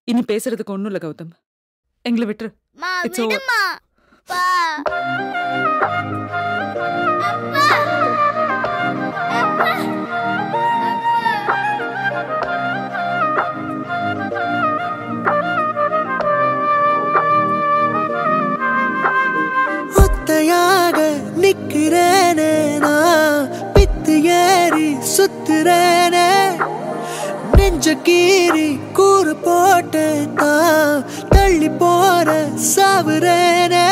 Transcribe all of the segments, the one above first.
இனி பேசுறதுக்கு ஒண்ணும் இல்ல கௌதம் எங்களை விட்டுரு மா It's over. விடுமா பா அப்பா அப்பா ஒத்தையாக நிக்கிறேனே நான் பித்து ஏறி சுத்துறேனே நெஞ்ச கீறி கூறு போட்டு தான் தள்ளி போற சாவுறேனே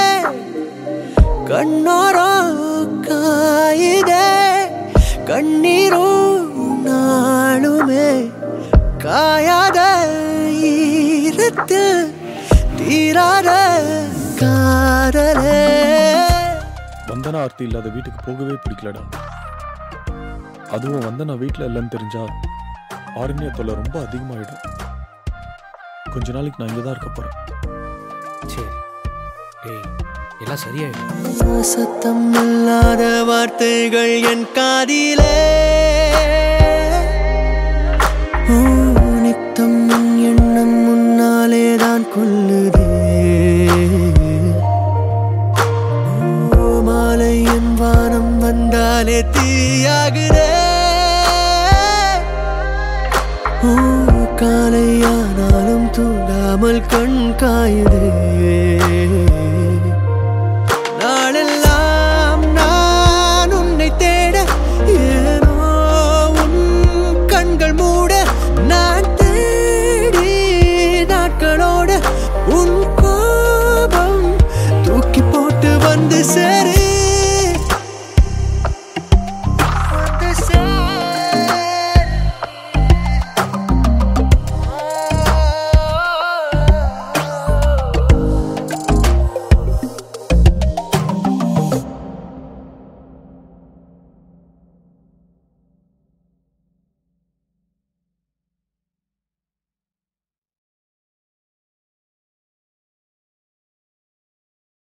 கண்ணோரம் காயுதே கண்ணீரும் நாளுமே காயாத ஈரத்து தீராத காதலே வந்தனா ஆர்த்தி இல்லாத வீட்டுக்கு போகவே பிடிக்கலடா அதுவும் வந்தனா வீட்டில் இல்லைன்னு தெரிஞ்சா ஆரண்ய தொல்லை ரொம்ப அதிகமாயிடும் கொஞ்ச நாளைக்கு நான் இங்கே தான் இருக்க போறேன் சரி டேய் எல்லாம் சரியாயிடும் சத்தம் இல்லாத வார்த்தைகள் என் காதிலே ஊ, நித்தம் உன் எண்ணம் முன்னாலே தான் கொல்லுதே ஊ, மாலை என் வானம் வந்தாலே தீயாகுதே ஊ, காலையானாலும் தூங்காமல் கண் காயுதே